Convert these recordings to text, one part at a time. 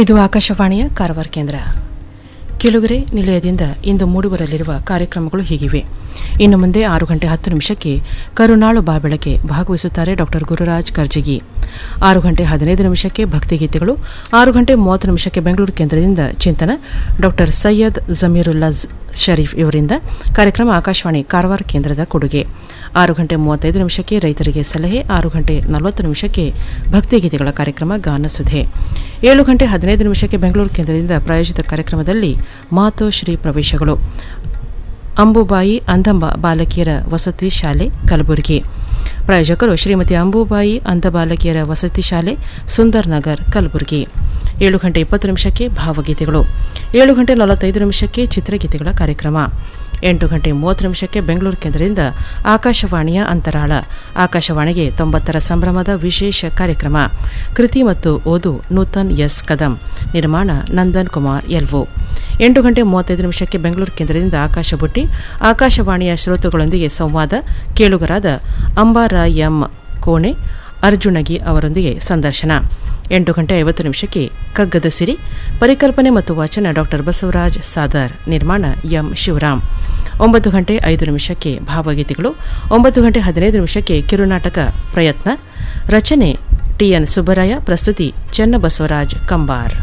ಇದು ಆಕಾಶವಾಣಿಯ ಕಾರವಾರ ಕೇಂದ್ರ ಕೆಳಗರೆ ನಿಲಯದಿಂದ ಇಂದು ಮೂಡಿಬರಲಿರುವ ಕಾರ್ಯಕ್ರಮಗಳು ಹೀಗಿವೆ ಇನ್ನು ಮುಂದೆ ಆರು ಗಂಟೆ ಹತ್ತು ನಿಮಿಷಕ್ಕೆ ಕರುನಾಳು ಬಾಬೆಳಕೆ ಭಾಗವಹಿಸುತ್ತಾರೆ ಡಾಕ್ಟರ್ ಗುರುರಾಜ್ ಕರ್ಜಗಿ ಆರು ಗಂಟೆ ಹದಿನೈದು ನಿಮಿಷಕ್ಕೆ ಭಕ್ತಿಗೀತೆಗಳು ಆರು ಗಂಟೆ ಮೂವತ್ತು ನಿಮಿಷಕ್ಕೆ ಬೆಂಗಳೂರು ಕೇಂದ್ರದಿಂದ ಚಿಂತನ ಡಾಕ್ಟರ್ ಸೈಯದ್ ಜಮೀರುಲ್ಲಜ್ ಶರೀಫ್ ಇವರಿಂದ ಕಾರ್ಯಕ್ರಮ ಆಕಾಶವಾಣಿ ಕಾರವಾರ ಕೇಂದ್ರದ ಕೊಡುಗೆ ಆರು ಗಂಟೆ ಮೂವತ್ತೈದು ನಿಮಿಷಕ್ಕೆ ರೈತರಿಗೆ ಸಲಹೆ ಆರು ಗಂಟೆ ನಲವತ್ತು ನಿಮಿಷಕ್ಕೆ ಭಕ್ತಿಗೀತೆಗಳ ಕಾರ್ಯಕ್ರಮ ಗಾನಸುಧೆ ಏಳು ಗಂಟೆ ಹದಿನೈದು ನಿಮಿಷಕ್ಕೆ ಬೆಂಗಳೂರು ಕೇಂದ್ರದಿಂದ ಪ್ರಾಯೋಜಿತ ಕಾರ್ಯಕ್ರಮದಲ್ಲಿ ಮಾತು ಶ್ರೀ ಪ್ರವೇಶಗಳು ಅಂಬುಬಾಯಿ ಅಂಧಂಬ ಬಾಲಕಿಯರ ವಸತಿ ಶಾಲೆ ಕಲಬುರಗಿ ಪ್ರಾಯೋಜಕರು ಶ್ರೀಮತಿ ಅಂಬುಬಾಯಿ ಅಂಧ ಬಾಲಕಿಯರ ವಸತಿ ಶಾಲೆ ಸುಂದರ್ ನಗರ್ ಕಲಬುರಗಿ ಏಳು ಗಂಟೆ ಇಪ್ಪತ್ತು ನಿಮಿಷಕ್ಕೆ ಭಾವಗೀತೆಗಳು ಏಳು ಗಂಟೆ ನಲವತ್ತೈದು ನಿಮಿಷಕ್ಕೆ ಚಿತ್ರಗೀತೆಗಳ ಕಾರ್ಯಕ್ರಮ ಎಂಟು ಗಂಟೆ ಮೂವತ್ತು ನಿಮಿಷಕ್ಕೆ ಬೆಂಗಳೂರು ಕೇಂದ್ರದಿಂದ ಆಕಾಶವಾಣಿಯ ಅಂತರಾಳ ಆಕಾಶವಾಣಿಗೆ ತೊಂಬತ್ತರ ಸಂಭ್ರಮದ ವಿಶೇಷ ಕಾರ್ಯಕ್ರಮ ಕೃತಿ ಮತ್ತು ಓದು ನೂತನ್ ಎಸ್ ಕದಂ ನಿರ್ಮಾಣ ನಂದನ್ ಕುಮಾರ್ ಎಲ್ವೋ ಎಂಟು ಗಂಟೆ ಮೂವತ್ತೈದು ನಿಮಿಷಕ್ಕೆ ಬೆಂಗಳೂರು ಕೇಂದ್ರದಿಂದ ಆಕಾಶ ಬುಟ್ಟಿ ಆಕಾಶವಾಣಿಯ ಶ್ರೋತೃಗಳೊಂದಿಗೆ ಸಂವಾದ ಕೇಳುಗರಾದ ಅಂಬಾರ ಎಂ ಕೋಣೆ ಅರ್ಜುನಗಿ ಅವರೊಂದಿಗೆ ಸಂದರ್ಶನ ಎಂಟು ಗಂಟೆ ಐವತ್ತು ನಿಮಿಷಕ್ಕೆ ಕಗ್ಗದ ಸಿರಿ ಪರಿಕಲ್ಪನೆ ಮತ್ತು ವಾಚನ ಡಾಕ್ಟರ್ ಬಸವರಾಜ್ ಸಾದರ್ ನಿರ್ಮಾಣ ಎಂ ಶಿವರಾಮ್ ಒಂಬತ್ತು ಗಂಟೆ ಐದು ನಿಮಿಷಕ್ಕೆ ಭಾವಗೀತೆಗಳು ಒಂಬತ್ತು ಗಂಟೆ ಹದಿನೈದು ನಿಮಿಷಕ್ಕೆ ಕಿರುನಾಟಕ ಪ್ರಯತ್ನ ರಚನೆ ಟಿಎನ್ ಸುಬ್ಬರಾಯ ಪ್ರಸ್ತುತಿ ಚನ್ನಬಸವರಾಜ್ ಕಂಬಾರ್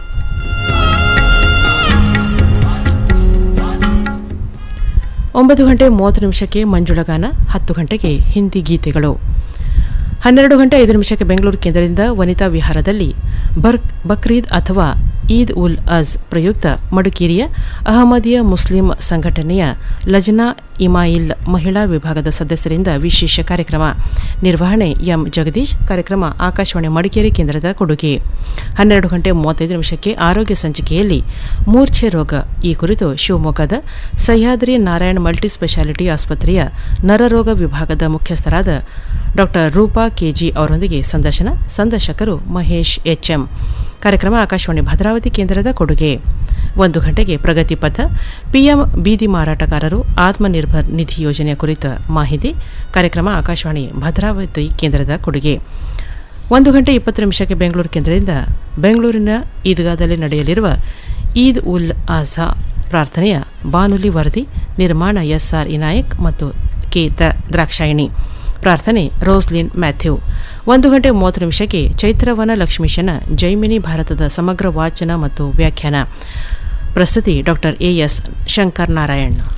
ಒಂಬತ್ತು ಗಂಟೆ ಮೂವತ್ತು ನಿಮಿಷಕ್ಕೆ ಮಂಜುಳಗಾನ ಹತ್ತು ಗಂಟೆಗೆ ಹಿಂದಿ ಗೀತೆಗಳು ಹನ್ನೆರಡು ಗಂಟೆ ಐದು ನಿಮಿಷಕ್ಕೆ ಬೆಂಗಳೂರು ಕೇಂದ್ರದಿಂದ ವನಿತಾ ವಿಹಾರದಲ್ಲಿ ಬರ್ ಬಕ್ರೀದ್ ಅಥವಾ ಈದ್ ಉಲ್ ಅಜ್ ಪ್ರಯುಕ್ತ ಮಡಿಕೇರಿಯ ಅಹಮದಿಯಾ ಮುಸ್ಲಿಂ ಸಂಘಟನೆಯ ಲಜ್ನಾ ಇಮಾಯಿಲ್ ಮಹಿಳಾ ವಿಭಾಗದ ಸದಸ್ಯರಿಂದ ವಿಶೇಷ ಕಾರ್ಯಕ್ರಮ ನಿರ್ವಹಣೆ ಎಂ ಜಗದೀಶ್ ಕಾರ್ಯಕ್ರಮ ಆಕಾಶವಾಣಿ ಮಡಿಕೇರಿ ಕೇಂದ್ರದ ಕೊಡುಗೆ ಹನ್ನೆರಡು ಗಂಟೆ ಮೂವತ್ತೈದು ನಿಮಿಷಕ್ಕೆ ಆರೋಗ್ಯ ಸಂಚಿಕೆಯಲ್ಲಿ ಮೂರ್ಛೆ ರೋಗ ಈ ಕುರಿತು ಶಿವಮೊಗ್ಗದ ಸಹ್ಯಾದ್ರಿ ನಾರಾಯಣ್ ಮಲ್ಟಿ ಸ್ಪೆಷಾಲಿಟಿ ಆಸ್ಪತ್ರೆಯ ನರರೋಗ ವಿಭಾಗದ ಮುಖ್ಯಸ್ಥರಾದ ಡಾಕ್ಟರ್ ರೂಪಾ ಕೆಜಿ ಅವರೊಂದಿಗೆ ಸಂದರ್ಶನ ಸಂದರ್ಶಕರು ಮಹೇಶ್ ಎಚ್ಎಂ ಕಾರ್ಯಕ್ರಮ ಆಕಾಶವಾಣಿ ಭದ್ರಾವತಿ ಕೇಂದ್ರದ ಕೊಡುಗೆ ಒಂದು ಗಂಟೆಗೆ ಪ್ರಗತಿ ಪಥ ಪಿಎಂ ಬೀದಿ ಮಾರಾಟಗಾರರು ಆತ್ಮನಿರ್ಭರ್ ನಿಧಿ ಯೋಜನೆಯ ಕುರಿತ ಮಾಹಿತಿ ಕಾರ್ಯಕ್ರಮ ಆಕಾಶವಾಣಿ ಭದ್ರಾವತಿ ಕೇಂದ್ರದ ಕೊಡುಗೆ ಒಂದು ಗಂಟೆ ಇಪ್ಪತ್ತು ನಿಮಿಷಕ್ಕೆ ಬೆಂಗಳೂರು ಕೇಂದ್ರದಿಂದ ಬೆಂಗಳೂರಿನ ಈದ್ಗಾದಲ್ಲಿ ನಡೆಯಲಿರುವ ಈದ್ ಉಲ್ ಆಝಾ ಪ್ರಾರ್ಥನೆಯ ಬಾನುಲಿ ವರದಿ ನಿರ್ಮಾಣ ಎಸ್ಆರ್ ಇನಾಯಕ್ ಮತ್ತು ಕೆ ದ್ರಾಕ್ಷಾಯಿಣಿ ಪ್ರಾರ್ಥನೆ ರೋಸ್ಲಿನ್ ಮ್ಯಾಥ್ಯೂ ಒಂದು ಗಂಟೆ ಮೂವತ್ತು ನಿಮಿಷಕ್ಕೆ ಚೈತ್ರವನ ಲಕ್ಷ್ಮೀಶನ ಜೈಮಿನಿ ಭಾರತದ ಸಮಗ್ರ ವಾಚನ ಮತ್ತು ವ್ಯಾಖ್ಯಾನ ಪ್ರಸ್ತುತಿ ಡಾಕ್ಟರ್ ಎಎಸ್ ಶಂಕರ್ ನಾರಾಯಣ್